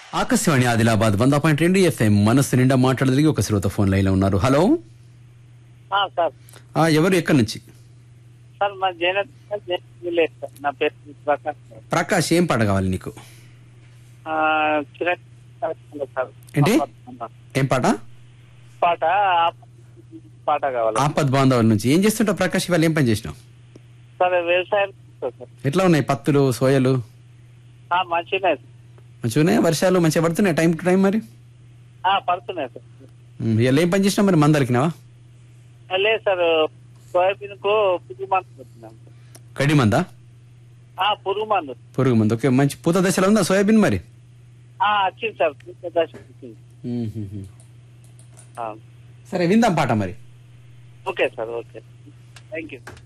ఆకాశవాణి ఆదిలాబాద్ వంద పాయింట్ రెండు ఎఫ్ఎం మనస్సు నిండా మాట్లాడగలిగి ఒక శ్రోత ఫోన్ లైన్ లో ఉన్నారు హలో ఆ, సార్ ఆ, ఎవరు ఎక్కడి నుంచి సార్ మా జైనత్ విలేజ్ సార్ నా పేరు ప్రకాష్ సార్. ప్రకాష్ ఏం పాట కావాలి నీకు ఆ, చిన్న సార్ ఏంటి? ఏం పాట పాట ఆ పాట కావాలి ఆపద్ బాంధవుల నుంచి ఏం చేస్తుంటావు ప్రకాష్ ఇవాళ ఏం పని చేసినావు సార్ వ్యవసాయం చేస్తా సార్ ఎట్లా ఉన్నాయి పత్తులు సోయలు ఆ, మంచిగానే సార్. మంచిగా ఉన్నాయి వర్షాలు మంచిగా పడుతున్నాయి టైం టు టైం మరి ఆ, పడుతున్నాయి సార్ ఉమ్, ఇవాళ ఏం పని చేసినావు మరి మందరికినావా ఆ, లేదు సార్ సోయాబీన్ కు పురుగు మందు పెట్టినాం సార్. కడి మందా ఆ, పురుగు మందు పురుగు మందు ఓకే మంచి పూత దశలో ఉందా సోయాబీన్ మరి ఆ, వచ్చింది సార్ పూర్తి దశ వచ్చింది. ఉమ్, ఉమ్, ఉమ్. ఆ, సరే విందాం పాట మరి okay sir okay thank you